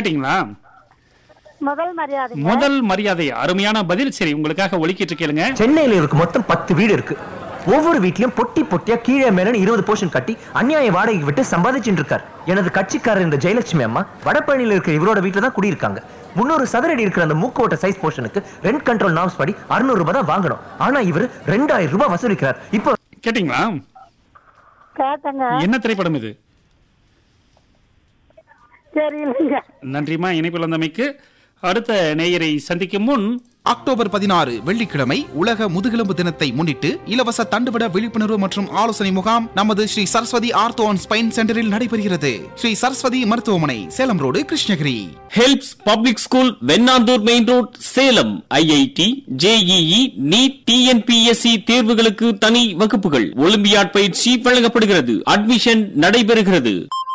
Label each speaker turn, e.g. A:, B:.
A: கேட்டீங்களா
B: முதல் மரியாதை
A: முதல் மரியாதை அருமையான பதில் சரி உங்களுக்காக ஒலிக்கிட்டு கேளுங்க
C: சென்னையில இருக்கு மொத்தம் பத்து வீடு இருக்கு ஒவ்வொரு வீட்லயும் பொட்டி பொட்டியா கீழே மேலன்னு இருபது போர்ஷன் கட்டி அநியாய வாடகைக்கு விட்டு சம்பாதிச்சுட்டு இருக்கார் எனது கட்சிக்காரர் இந்த ஜெயலட்சுமி அம்மா வடபழனியில் இருக்கிற இவரோட வீட்டுல தான் குடியிருக்காங்க முன்னூறு சதுரடி இருக்கிற அந்த மூக்கோட்ட சைஸ் போர்ஷனுக்கு ரெண்ட் கண்ட்ரோல் நாம்ஸ் படி அறுநூறு ரூபாய் தான் வாங்கணும் ஆனா இவர் ரெண்டாயிரம் ரூபாய் வசூலிக்கிறார் இப்போ
A: கேட்டீங்களா
B: கேட்டங்க
A: என்ன திரைப்படம் இது
B: தெரியலங்க
A: நன்றிமா இணைப்பில் வந்தமைக்கு அடுத்த நேயரை சந்திக்கும் முன்
D: அக்டோபர் பதினாறு வெள்ளிக்கிழமை உலக முதுகெலும்பு தினத்தை முன்னிட்டு இலவச தண்டுவட விழிப்புணர்வு மற்றும் ஆலோசனை முகாம் நமது Sri Saraswathi ortho and spine சென்டரில் நடைபெறுகிறது ஸ்ரீ சரஸ்வதி மருத்துவமனை Salem road Krishnagiri
E: helps public school Vennandur main road Salem IIT JEE NEET TNPSC தேர்வுகளுக்கு தனி வகுப்புகள் ஒலிம்பியாட் பயிற்சி வழங்கப்படுகிறது அட்மிஷன் நடைபெறுகிறது